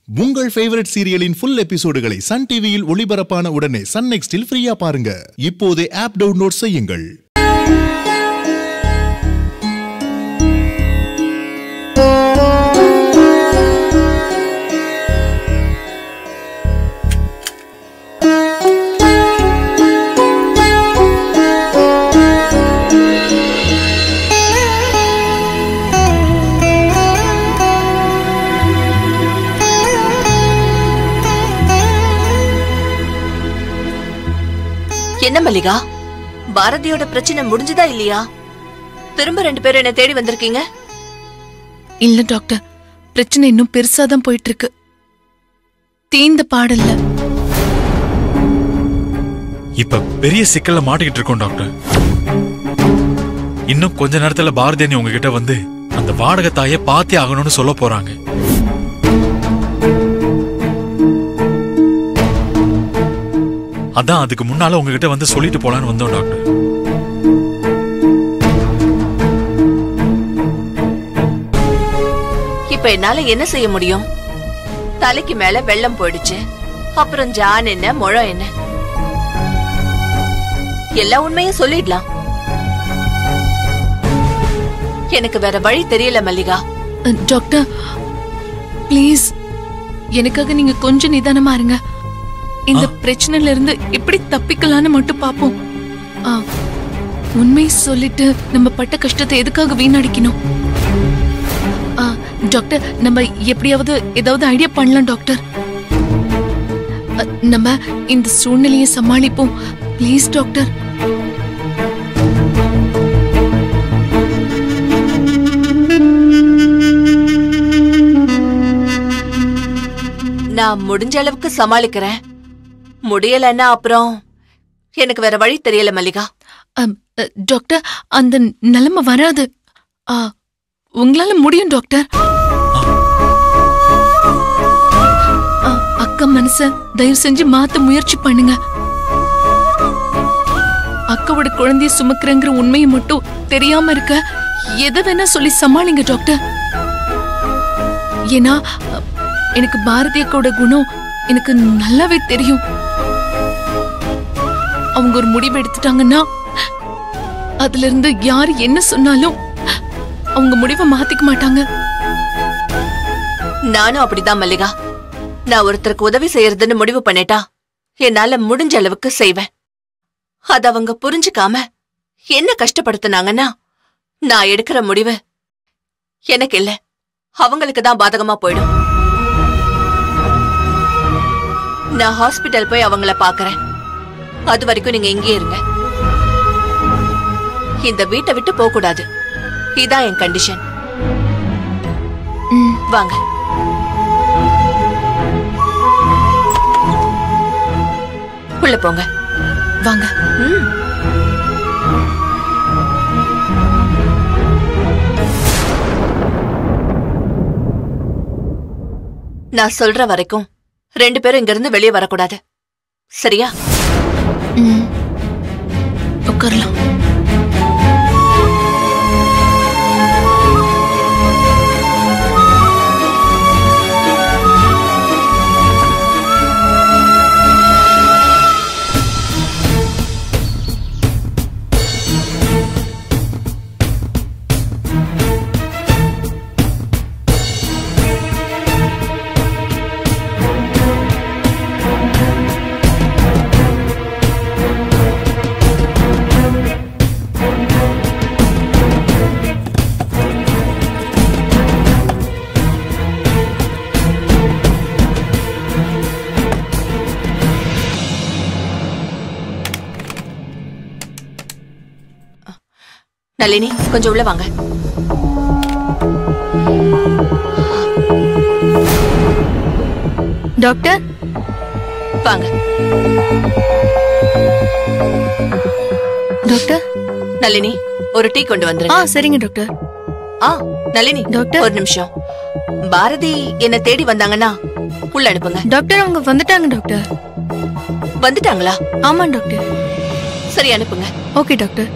உங்கள் ஃபேவரட் சீரியலின் ஃபுல் எபிசோடுகளை சன் டிவியில் ஒளிபரப்பான உடனே சன் நெக்ஸ்டில் ஃப்ரீயா பாருங்க இப்போதே ஆப் டவுன்லோட் செய்யுங்கள் என்ன மல்லிகா பாரதியோட பிரச்சனை முடிஞ்சுதா இல்லையா திரும்ப ரெண்டு பேரும் என்ன தேடி வந்திருக்கீங்க இல்ல டாக்டர் பிரச்சனை இன்னும் பெருசா தான் போயிட்டு இருக்கு தீந்த பாடல்ல இப்ப பெரிய சிக்கல்ல மாட்டிக்கிட்டு இருக்கோம் டாக்டர் இன்னும் கொஞ்ச நேரத்துல பாரதி அண்ணி உங்ககிட்ட வந்து அந்த வாடகை தாயை பாத்தே ஆகணும்னு சொல்ல போறாங்க அதான் அதுக்கு முன்னால உங்ககிட்ட வந்து சொல்லிட்டு போலான்னு வந்தோம் டாக்டர் இப்ப என்னால என்ன செய்ய முடியும் தலைக்கு மேல வெள்ளம் போயிடுச்சு அப்புறம் ஜான் என்ன முழம் என்ன எல்லா உண்மையும் சொல்லிடலாம் எனக்கு வேற வழி தெரியல மல்லிகா அ, டாக்டர் ப்ளீஸ் எனக்காக நீங்க கொஞ்சம் நிதானமா இருங்க இந்த பிரச்சனையில இருந்து எப்படி தப்பிக்கலாம்னு மட்டும் பாப்போம் ஆ, உண்மை சொல்லிட்டு நம்ம பட்ட கஷ்டத்தை எதுக்காக வீணடிக்கணும் ஆ, டாக்டர் நம்ம எப்படியாவது ஏதாவது ஐடியா பண்ணலாம் டாக்டர் அ, நம்ம இந்த சூழ்நிலையை சமாளிப்போம் ப்ளீஸ் டாக்டர் நான் முடிஞ்ச அளவுக்கு சமாளிக்கிறேன் முடியலன்னா அப்புறம் எனக்கு வேற வழி தெரியல மல்லிகா அம், அ, டாக்டர் அந்த நிலைமை வராது ஆ, உங்களால முடியும் டாக்டர் ஆ, அக்கா மனச தயவு செஞ்சு மாத்த முயற்சி பண்ணுங்க அக்காவோட குழந்தைய சுமக்கிறங்கிற உண்மையை மட்டும் தெரியாம இருக்க எதை வேணா சொல்லி சமாளிங்க டாக்டர் ஏன்னா அ, எனக்கு பாரதி அக்காவோட குணம் எனக்கு நல்லாவே தெரியும் அவங்க ஒரு முடிவு எடுத்துட்டாங்கன்னா அதுல இருந்து யார் என்ன சொன்னாலும் அவங்க முடிவை மாத்திக்க மாட்டாங்க நானும் அப்படிதான் மல்லிகா நான் ஒருத்தருக்கு உதவி செய்யறதுன்னு முடிவு பண்ணிட்டா என்னால முடிஞ்ச அளவுக்கு செய்வேன் அத அவங்க புரிஞ்சுக்காம என்ன கஷ்டப்படுத்துனாங்கன்னா நான் எடுக்கிற முடிவு எனக்கு இல்ல அவங்களுக்கு தான் பாதகமா போயிடும் நான் ஹாஸ்பிட்டல் போய் அவங்கள பாக்குறேன் அது வரைக்கும் நீங்க இங்கே இருங்க இந்த வீட்டை விட்டு போக கூடாது இதான் என் கண்டிஷன் ம், வாங்க உள்ள போங்க வாங்க ம். நான் சொல்ற வரைக்கும் ரெண்டு பேரும் இங்க இருந்து வெளியே வரக்கூடாது சரியா ம். உட்காரலாம் நளினி கொஞ்சம் உள்ள வாங்க டாக்டர் வாங்க டாக்டர் நளினி ஒரு டீ கொண்டு ஆ வந்துருங்க சரிங்க டாக்டர் ஆ நளினி டாக்டர். ஒரு நிமிஷம் பாரதி என்ன தேடி வந்தாங்கன்னா உள்ள அனுப்புங்க டாக்டர் அவங்க வந்துட்டாங்க டாக்டர் வந்துட்டாங்களா ஆமா டாக்டர் சரி அனுப்புங்க ஓகே டாக்டர்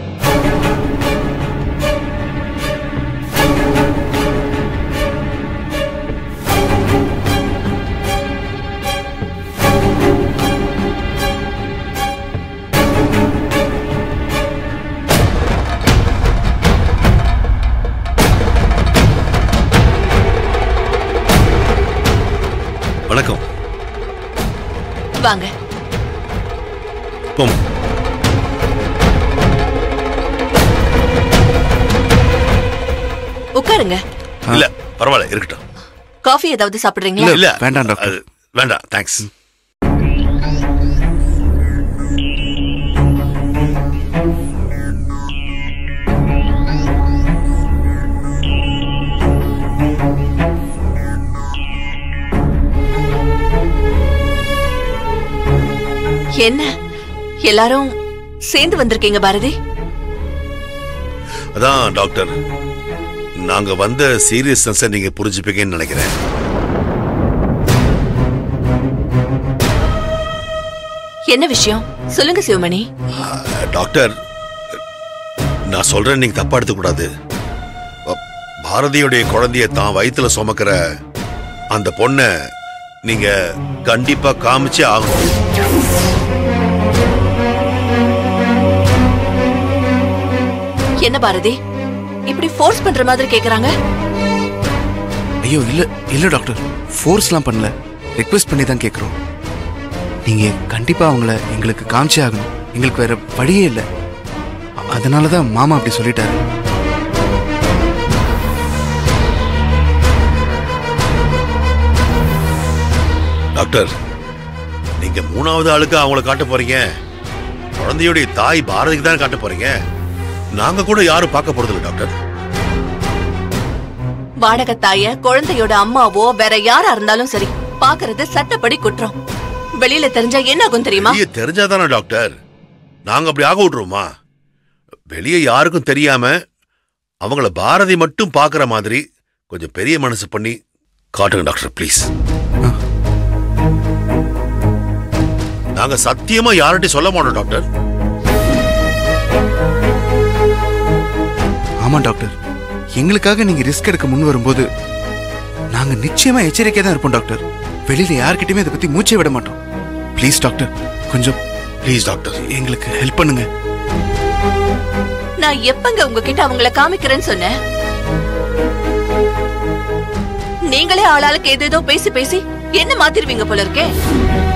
வணக்கம் வாங்க போம் உட்காருங்க இல்ல பரவாயில்ல இருக்கட்டும் காஃபி ஏதாவது சாப்பிடுறீங்களா இல்ல வேண்டாம், டாக்டர். அது வேண்டாம் தேங்க்ஸ் என்ன எல்லாரும் சேர்ந்து வந்திருக்கீங்க பாரதி அதான் டாக்டர் நாங்க வந்த சீரியஸ்னஸ் நீங்க புரிஞ்சுப்பீங்கன்னு நினைக்கிறேன் என்ன விஷயம் சொல்லுங்க சிவமணி அஹ், டாக்டர் நான் சொல்றேன் நீங்க தப்பா எடுத்துக்க கூடாது அ, பாரதியுடைய குழந்தைய தான் வயித்துல சுமக்கிற அந்த பொண்ண நீங்க கண்டிப்பா காமிச்சே ஆகணும் என்ன பாரதி இப்படி ஃபோர்ஸ் பண்ற மாதிரி கேக்குறாங்க ஐயோ இல்ல இல்ல டாக்டர் ஃபோர்ஸ்லாம் பண்ணல ரெக்வெஸ்ட் பண்ணி தான் கேட்குறோம் நீங்க கண்டிப்பா அவங்கள எங்களுக்கு காமிச்சே ஆகணும் எங்களுக்கு வேற வழியே இல்லை அதனால தான் மாமா அப்படி சொல்லிட்டாரு டாக்டர் நீங்க மூணாவது ஆளுக்கு அவங்கள காட்ட போறீங்க குழந்தையுடைய தாய் பாரதிக்கு தான் காட்ட போறீங்க நாங்க கூட யாரும் பார்க்க போறது இல்ல டாக்டர் வாடகை தாய குழந்தையோட அம்மாவோ வேற யாரா இருந்தாலும் சரி பாக்குறது சட்டப்படி குற்றம் வெளியில தெரிஞ்சா என்ன ஆகும் தெரியுமா வெளியே தெரிஞ்சாதானே டாக்டர் நாங்க அப்படி ஆக விட்டுருவோமா வெளியே யாருக்கும் தெரியாம அவங்கள பாரதி மட்டும் பார்க்குற மாதிரி கொஞ்சம் பெரிய மனசு பண்ணி காட்டுங்க டாக்டர் ப்ளீஸ் நாங்க சத்தியமா யார்கிட்டயும் சொல்ல மாட்டோம் டாக்டர் ஆமா டாக்டர் எங்களுக்காக நீங்க ரிஸ்க் எடுக்க முன் வரும்போது நாங்க நிச்சயமா எச்சரிக்கையா தான் இருப்போம் டாக்டர் வெளியில யார்கிட்டயுமே இதை பத்தி மூச்சே விட மாட்டோம் ப்ளீஸ் டாக்டர் கொஞ்சம் ப்ளீஸ் டாக்டர் எங்களுக்கு ஹெல்ப் பண்ணுங்க நான் எப்பங்க உங்ககிட்ட அவங்கள காமிக்கிறேன்னு சொன்னேன் நீங்களே ஆளாளுக்கு ஏதேதோ பேசி பேசி என்ன மாத்திருவீங்க போல இருக்கே